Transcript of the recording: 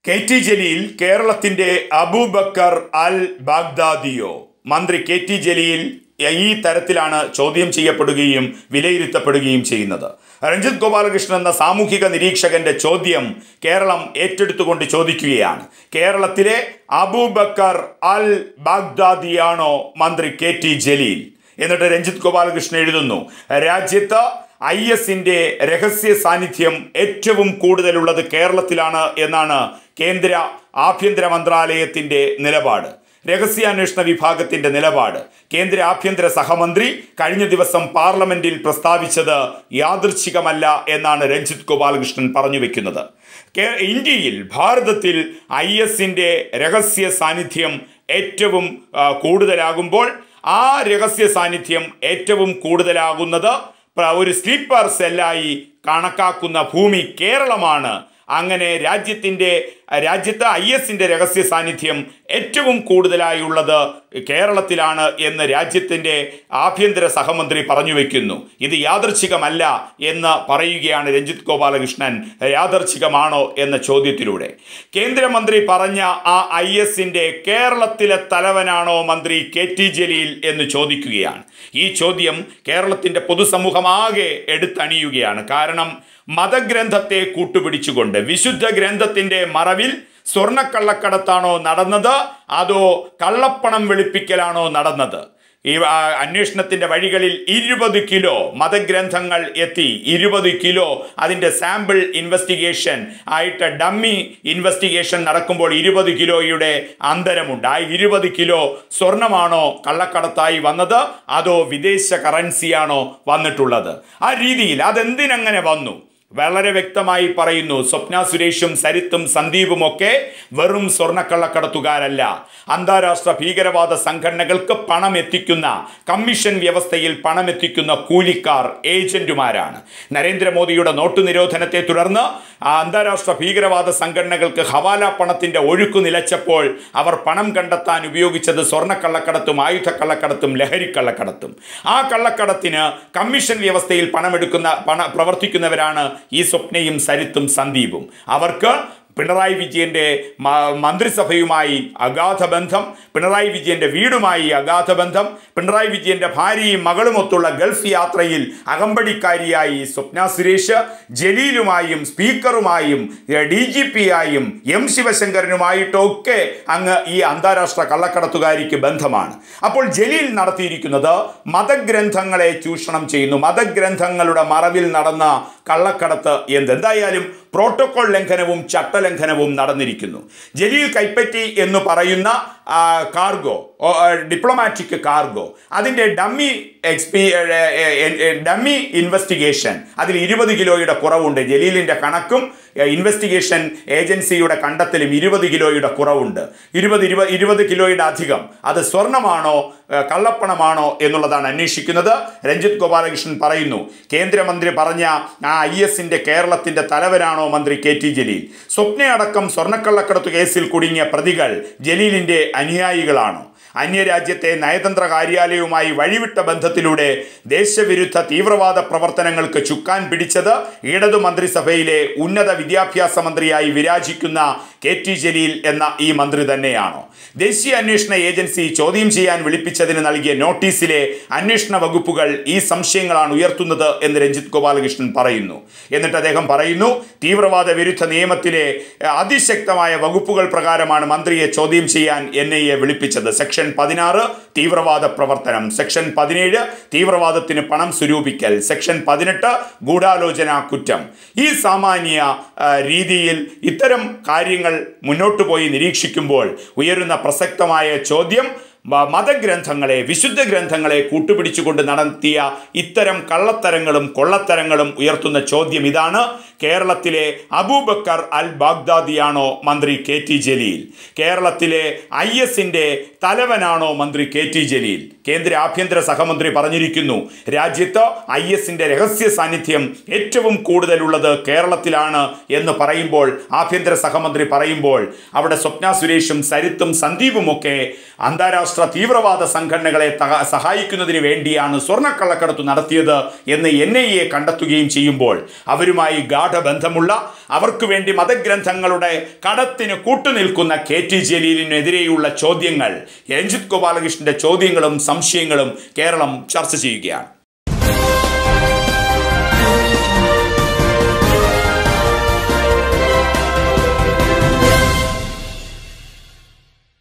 K T Jaleel കേരളത്തിന്റെ അബൂബക്കർ അൽ ബാഗ്ദാദിയോ മന്ത്രി K T Jaleel ഈ തരത്തിലാണ് ചോദ്യം ചെയ്യപ്പെടുകയും വിലയിരുത്തപ്പെടുകയും ചെയ്യുന്നത് രഞ്ജിത് ഗോപാലകൃഷ്ണൻ എന്ന സാമൂഹിക നിരീക്ഷകന്റെ ചോദ്യം കേരളം ഏറ്റെടുത്തുകൊണ്ട് ചോദിക്കുകയാണ് കേരളത്തിലെ അബൂബക്കർ അൽ ബാഗ്ദാദിയാണോ മന്ത്രി കെ ടി ജലീൽ എന്നിട്ട് രഞ്ജിത് ഗോപാലകൃഷ്ണൻ എഴുതുന്നു രാജ്യത്ത് ഐ എസിന്റെ രഹസ്യ സാന്നിധ്യം ഏറ്റവും കൂടുതലുള്ളത് കേരളത്തിലാണ് എന്നാണ് കേന്ദ്ര ആഭ്യന്തര മന്ത്രാലയത്തിന്റെ നിലപാട് രഹസ്യാന്വേഷണ വിഭാഗത്തിന്റെ നിലപാട് കേന്ദ്ര ആഭ്യന്തര സഹമന്ത്രി കഴിഞ്ഞ ദിവസം പാർലമെന്റിൽ പ്രസ്താവിച്ചത് യാദൃച്ഛികമല്ല എന്നാണ് രഞ്ജിത് ഗോപാലകൃഷ്ണൻ പറഞ്ഞു വെക്കുന്നത് കേ- ഇന്ത്യയിൽ ഭാരതത്തിൽ ഐ എസിന്റെ രഹസ്യ സാന്നിധ്യം ഏറ്റവും ആ, കൂടുതലാകുമ്പോൾ ആ രഹസ്യ സാന്നിധ്യം ഏറ്റവും കൂടുതലാകുന്നത് പ്ര- ഒരു സ്ലീപ്പർ സെല്ലായി കണക്കാക്കുന്ന ഭൂമി കേരളമാണ് അങ്ങനെ രാജ്യത്തിൻ്റെ രാജ്യത്ത് ഐ എസിൻ്റെ രഹസ്യ സാന്നിധ്യം ഏറ്റവും കൂടുതലായുള്ളത് കേരളത്തിലാണ് എന്ന് രാജ്യത്തിൻ്റെ ആഭ്യന്തര സഹമന്ത്രി പറഞ്ഞു വയ്ക്കുന്നു ഇത് യാദർച്ഛികമല്ല എന്ന് പറയുകയാണ് രഞ്ജിത്ത് ഗോപാലകൃഷ്ണൻ യാദർച്ഛികമാണോ എന്ന ചോദ്യത്തിലൂടെ കേന്ദ്രമന്ത്രി പറഞ്ഞ ആ ഐ എസിൻ്റെ കേരളത്തിലെ തലവനാണോ മന്ത്രി കെ ടി ജലീൽ എന്ന് ചോദിക്കുകയാണ് ഈ ചോദ്യം കേരളത്തിൻ്റെ പൊതുസമൂഹമാകെ എടുത്തണിയുകയാണ് കാരണം മതഗ്രന്ഥത്തെ കൂട്ടുപിടിച്ചുകൊണ്ട് വിശുദ്ധ ഗ്രന്ഥത്തിന്റെ മറവിൽ സ്വർണ്ണക്കള്ളക്കടത്താണോ നടന്നത് അതോ കള്ളപ്പണം വെളുപ്പിക്കലാണോ നടന്നത് ഈ ആ, അന്വേഷണത്തിന്റെ വഴികളിൽ ഇരുപത് കിലോ മതഗ്രന്ഥങ്ങൾ എത്തി ഇരുപത് കിലോ അതിന്റെ സാമ്പിൾ ഇൻവെസ്റ്റിഗേഷൻ ആയിട്ട് ഡമ്മി ഇൻവെസ്റ്റിഗേഷൻ നടക്കുമ്പോൾ ഇരുപത് കിലോയുടെ അന്തരമുണ്ട് ആ ഇരുപത് കിലോ സ്വർണമാണോ കള്ളക്കടത്തായി വന്നത് അതോ വിദേശ കറൻസിയാണോ വന്നിട്ടുള്ളത് ആ രീതിയിൽ അതെന്തിനങ്ങനെ വന്നു വളരെ വ്യക്തമായി പറയുന്നു സ്വപ്ന സുരേഷും സരിത്തും സന്ദീപും ഒക്കെ വെറും സ്വർണ്ണക്കള്ളക്കടത്തുകാരല്ല അന്താരാഷ്ട്ര ഭീകരവാദ സംഘടനകൾക്ക് പണം എത്തിക്കുന്ന കമ്മീഷൻ വ്യവസ്ഥയിൽ പണം എത്തിക്കുന്ന കൂലിക്കാർ ഏജന്റുമാരാണ് നരേന്ദ്രമോദിയുടെ നോട്ടു നിരോധനത്തെ തുടർന്ന് ആ അന്താരാഷ്ട്ര ഭീകരവാദ സംഘടനകൾക്ക് ഹവാല പണത്തിന്റെ ഒഴുക്കു നിലച്ചപ്പോൾ അവർ പണം കണ്ടെത്താൻ ഉപയോഗിച്ചത് സ്വർണ്ണക്കള്ളക്കടത്തും ആയുധക്കള്ളക്കടത്തും ലഹരിക്കള്ളക്കടത്തും ആ കള്ളക്കടത്തിന് കമ്മീഷൻ വ്യവസ്ഥയിൽ പണമെടുക്കുന്ന പണ പ്രവർത്തിക്കുന്നവരാണ് ഈ സ്വപ്നയും സരിത്തും സന്ദീപും അവർക്ക് പിണറായി വിജയന്റെ മ- മന്ത്രിസഭയുമായി അഗാധ ബന്ധം പിണറായി വിജയന്റെ വീടുമായി അഗാധ ബന്ധം പിണറായി വിജയന്റെ ഭാര്യയും മകളുമൊത്തുള്ള ഗൾഫ് യാത്രയിൽ അകമ്പടിക്കാരിയായി സ്വപ്ന സുരേഷ് ജലീലുമായും സ്പീക്കറുമായും ഡി ജി പി ആയും എം ശിവശങ്കരനുമായിട്ടൊക്കെ അങ്ങ് ഈ അന്താരാഷ്ട്ര കള്ളക്കടത്തുകാരിക്ക് ബന്ധമാണ് അപ്പോൾ ജലീൽ നടത്തിയിരിക്കുന്നത് മതഗ്രന്ഥങ്ങളെ ചൂഷണം ചെയ്യുന്നു മതഗ്രന്ഥങ്ങളുടെ മറവിൽ നടന്ന കള്ളക്കടത്ത് എന്ത് എന്തായാലും പ്രോട്ടോകോൾ ലംഘനവും ചട്ടലംഘനവും നടന്നിരിക്കുന്നു ജലീൽ കൈപ്പറ്റി എന്ന് പറയുന്ന ആ, കാർഗോ ഓ, ആ, ഡിപ്ലോമാറ്റിക് കാർഗോ അതിൻ്റെ ഡമ്മി എക്സ്പി ഏ, ഏ, ഏ, ഏ, ഡമ്മി ഇൻവെസ്റ്റിഗേഷൻ അതിൽ ഇരുപത് കിലോയുടെ കുറവുണ്ട് ജലീലിൻ്റെ കണക്കും ഏ, ഇൻവെസ്റ്റിഗേഷൻ ഏജൻസിയുടെ കണ്ടെത്തലും ഇരുപത് കിലോയുടെ കുറവുണ്ട് ഇരുപത് ഇരുപത് ഇരുപത് കിലോയുടെ അധികം അത് സ്വർണമാണോ ഏ, കള്ളപ്പണമാണോ എന്നുള്ളതാണ് അന്വേഷിക്കുന്നത് രഞ്ജിത്ത് ഗോപാലകൃഷ്ണൻ പറയുന്നു കേന്ദ്രമന്ത്രി പറഞ്ഞ ആ ഐ എസിന്റെ കേരളത്തിന്റെ തലവനാണോ മന്ത്രി കെ ടി ജലീൽ സ്വപ്നയടക്കം സ്വർണ്ണക്കള്ളക്കടത്ത് കേസിൽ കുടുങ്ങിയ പ്രതികൾ ജലീലിന്റെ അനുയായികളാണോ അന്യരാജ്യത്തെ നയതന്ത്ര കാര്യാലയവുമായി വഴിവിട്ട ബന്ധത്തിലൂടെ ദേശവിരുദ്ധ തീവ്രവാദ പ്രവർത്തനങ്ങൾക്ക് ചുക്കാൻ പിടിച്ചത് ഇടതു മന്ത്രിസഭയിലെ ഉന്നത വിദ്യാഭ്യാസ മന്ത്രിയായി വിരാജിക്കുന്ന കെ ടി ജലീൽ എന്ന ഈ മന്ത്രി തന്നെയാണോ ദേശീയ അന്വേഷണ ഏജൻസി ചോദ്യം ചെയ്യാൻ വിളിപ്പിച്ചതിന് നൽകിയ നോട്ടീസിലെ അന്വേഷണ വകുപ്പുകൾ ഈ സംശയങ്ങളാണ് ഉയർത്തുന്നത് എന്ന് രഞ്ജിത്ത് ഗോപാലകൃഷ്ണൻ പറയുന്നു എന്നിട്ട് അദ്ദേഹം പറയുന്നു തീവ്രവാദ വിരുദ്ധ നിയമത്തിലെ ഏഹ്, അതിശക്തമായ വകുപ്പുകൾ പ്രകാരമാണ് മന്ത്രിയെ ചോദ്യം ചെയ്യാൻ എൻ ഐ എ വിളിപ്പിച്ചത് സെക്ഷൻ പതിനാറ് തീവ്രവാദ പ്രവർത്തനം സെക്ഷൻ പതിനേഴ് തീവ്രവാദത്തിന് പണം സ്വരൂപിക്കൽ സെക്ഷൻ പതിനെട്ട് ഗൂഢാലോചന കുറ്റം ഈ സാമാന്യ ആ, രീതിയിൽ ഇത്തരം കാര്യങ്ങൾ മുന്നോട്ട് പോയി നിരീക്ഷിക്കുമ്പോൾ ഉയരുന്ന പ്രസക്തമായ ചോദ്യം മ- മതഗ്രന്ഥങ്ങളെ വിശുദ്ധ ഗ്രന്ഥങ്ങളെ കൂട്ടുപിടിച്ചുകൊണ്ട് നടത്തിയ ഇത്തരം കള്ളത്തരങ്ങളും കൊള്ളത്തരങ്ങളും ഉയർത്തുന്ന ചോദ്യം ഇതാണ് കേരളത്തിലെ അബൂബക്കർ അൽ ബാഗ്ദാദിയാണോ മന്ത്രി കെ ടി ജലീൽ കേരളത്തിലെ ഐ എസിന്റെ തലവനാണോ മന്ത്രി കെ ടി ജലീൽ കേന്ദ്ര ആഭ്യന്തര സഹമന്ത്രി പറഞ്ഞിരിക്കുന്നു രാജ്യത്ത് ഐ എസിന്റെ രഹസ്യ സാന്നിധ്യം ഏറ്റവും കൂടുതലുള്ളത് കേരളത്തിലാണ് എന്ന് പറയുമ്പോൾ ആഭ്യന്തര സഹമന്ത്രി പറയുമ്പോൾ അവിടെ സ്വപ്ന സുരേഷും സരിത്തും സന്ദീപുമൊക്കെ അന്താരാഷ്ട്ര തീവ്രവാദ സംഘടനകളെ തക- സഹായിക്കുന്നതിന് വേണ്ടിയാണ് സ്വർണ്ണക്കള്ളക്കടത്ത് നടത്തിയത് എന്ന് എൻ ഐ എ കണ്ടെത്തുകയും ചെയ്യുമ്പോൾ അവരുമായി ഗാഠ ബന്ധമുള്ള അവർക്ക് വേണ്ടി മതഗ്രന്ഥങ്ങളുടെ കടത്തിന് കൂട്ടുനിൽക്കുന്ന കെ ടി ജലീലിനെതിരെയുള്ള ചോദ്യങ്ങൾ രഞ്ജിത്ത് ഗോപാലകൃഷ്ണന്റെ ചോദ്യങ്ങളും സംശയങ്ങളും കേരളം ചർച്ച ചെയ്യുകയാണ്